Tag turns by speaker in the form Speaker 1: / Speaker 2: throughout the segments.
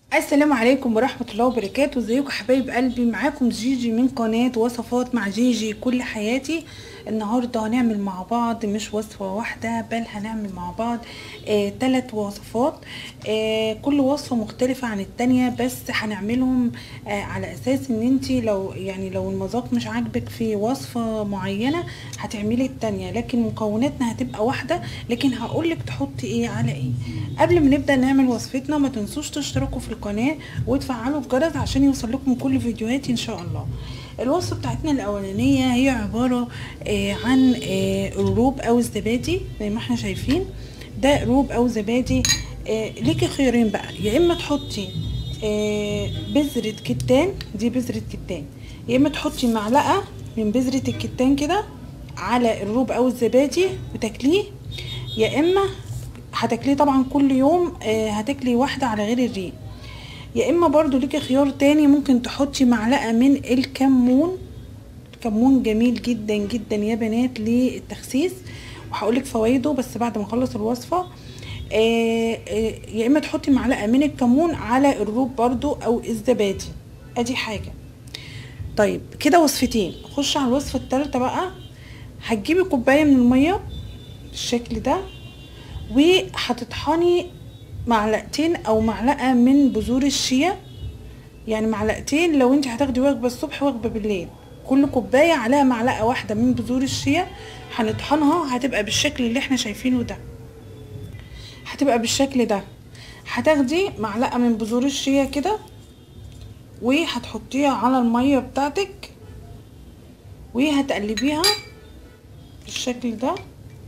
Speaker 1: السلام عليكم ورحمة الله وبركاته ازيكم حبايب قلبي معاكم جيجي من قناة وصفات مع جيجي كل حياتي النهاردة هنعمل مع بعض مش وصفة واحدة بل هنعمل مع بعض آه تلات وصفات آه كل وصفة مختلفة عن التانية بس هنعملهم آه على اساس ان انتي لو يعني لو المذاق مش عاجبك في وصفة معينة هتعملي التانية لكن مكوناتنا هتبقى واحدة لكن هقولك تحطي ايه على ايه قبل ما نبدأ نعمل وصفتنا ما تنسوش تشتركوا في القناة وتفعلوا الجرس عشان يوصل لكم كل فيديوهاتي ان شاء الله الوصفة بتاعتنا الاولانية هي عبارة آه عن آه الروب او الزبادي زي ما احنا شايفين ده روب او زبادي آه ليكي خيارين بقى يا اما تحطي آه بذرة كتان دي بذرة كتان يا اما تحطي معلقة من بذرة الكتان كده على الروب او الزبادي وتاكليه يا اما هتاكليه طبعا كل يوم آه هتاكلي واحدة على غير الريق يا اما برضو ليكي خيار تاني ممكن تحطي معلقة من الكمون الكمون جميل جدا جدا يا بنات للتخسيس وهقولك فوائده بس بعد ما اخلص الوصفة آه آه يا اما تحطي معلقة من الكمون على الروب برضو او الزبادي ادي حاجة طيب كده وصفتين خش على الوصفة التالتة بقى هتجيبي كوباية من المية بالشكل ده وهتطحني معلقتين او معلقه من بذور الشيا يعني معلقتين لو انت هتاخدي وجبه الصبح وجبه بالليل كل كوبايه عليها معلقه واحده من بذور الشيا هنطحنها هتبقى بالشكل اللي احنا شايفينه ده هتبقى بالشكل ده هتاخدي معلقه من بذور الشيا كده وهتحطيها على الميه بتاعتك وهتقلبيها بالشكل ده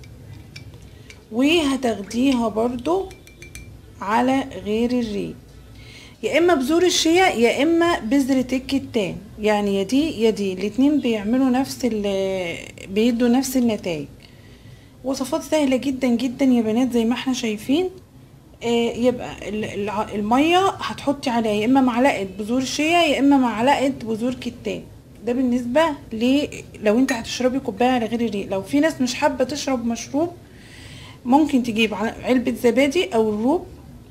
Speaker 1: وهتاخديها برضو على غير الريق يا اما بذور الشيا يا اما بذرة الكتان يعني يا دي يا دي الاتنين بيعملوا نفس بيدوا نفس النتائج وصفات سهلة جدا جدا يا بنات زي ما احنا شايفين آه يبقى المية هتحطي عليها يا اما معلقة بذور شيا يا اما معلقة بذور كتان ده بالنسبة ل لو انت هتشربي كوباية على غير الريق لو في ناس مش حابة تشرب مشروب ممكن تجيب علبة زبادي او الروب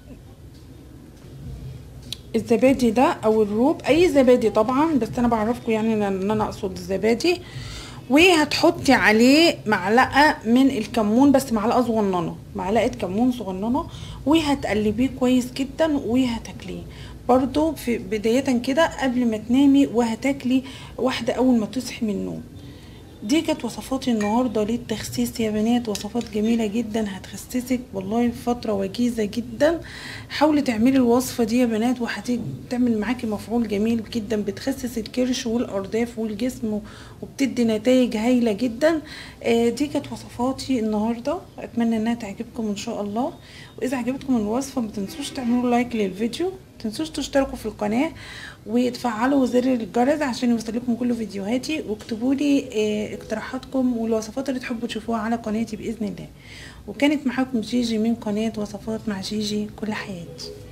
Speaker 1: الزبادي ده او الروب اي زبادي طبعا بس انا بعرفكم يعني ان انا اقصد الزبادي وهتحطي عليه معلقه من الكمون بس معلقه صغننه معلقه كمون صغننه وهتقلبيه كويس جدا وهتاكليه برضو في بدايه كده قبل ما تنامي وهتاكلي واحده اول ما تصحي من النوم دي كانت وصفاتي النهارده للتخسيس يا بنات وصفات جميله جدا هتخسسك والله في فتره وجيزه جدا حاولي تعملي الوصفه دي يا بنات وهتعمل معاكي مفعول جميل جدا بتخسس الكرش والارداف والجسم وبتدي نتائج هايله جدا آه دي كانت وصفاتي النهارده اتمنى انها تعجبكم ان شاء الله واذا عجبتكم الوصفه ما تنسوش تعملوا لايك للفيديو تنسوش تشتركوا في القناة وتفعلوا زر الجرس عشان يوصلكم كل فيديوهاتي واكتبوا لي اه اقتراحاتكم والوصفات اللي تحبوا تشوفوها على قناتي بإذن الله وكانت معاكم جيجي من قناة وصفات مع جيجي كل حياتي